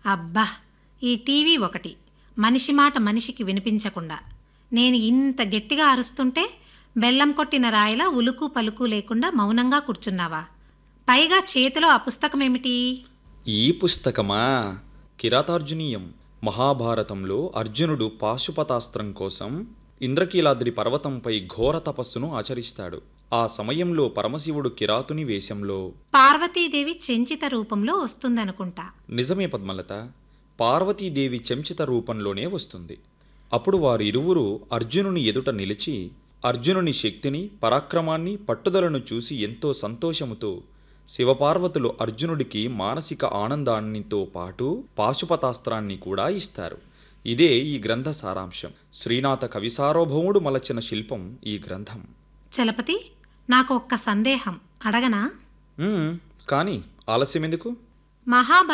అబ్బా ఈ టీవీ ఒకటి మనిషి మాట మనిషికి వినిపించకుండా నేను ఇంత గట్టిగా అరుస్తుంటే బెల్లం కొట్టిన రాయిలా ఉలుకు పలుకు లేకుండా మౌనంగా కూర్చున్నావా పైగా చేతిలో ఆ పుస్తకం ఏమిటి ఈ పుస్తకమా కిరాతార్జునీయం మహాభారతంలో అర్జునుడు పాశుపతాస్త్రం కోసం ఇంద్రకీలాద్రి పర్వతంపై ఘోర తపస్సును ఆచరిస్తాడు ఆ సమయంలో పరమశివుడు కిరాతుని వేషంలో పార్వతీదేవి చెంచిత రూపంలో వస్తుందనుకుంటా నిజమే పద్మలత పార్వతీదేవి చెంచిత రూపంలోనే వస్తుంది అప్పుడు వారిరువురు అర్జునుని ఎదుట నిలిచి అర్జునుని శక్తిని పరాక్రమాన్ని పట్టుదలను చూసి ఎంతో సంతోషముతో శివపార్వతులు అర్జునుడికి మానసిక ఆనందాన్నితో పాటు పాశుపతాస్త్రాన్ని కూడా ఇస్తారు ఇదే ఈ గ్రంథ సారాంశం శ్రీనాథ కవిసార్వభౌముడు మలచిన శిల్పం ఈ గ్రంథం చలపతి నాకు ఒక్క సందేహం అడగనా మ్మ్, కానీ ఆలస్యం ఎందుకు మహాభారత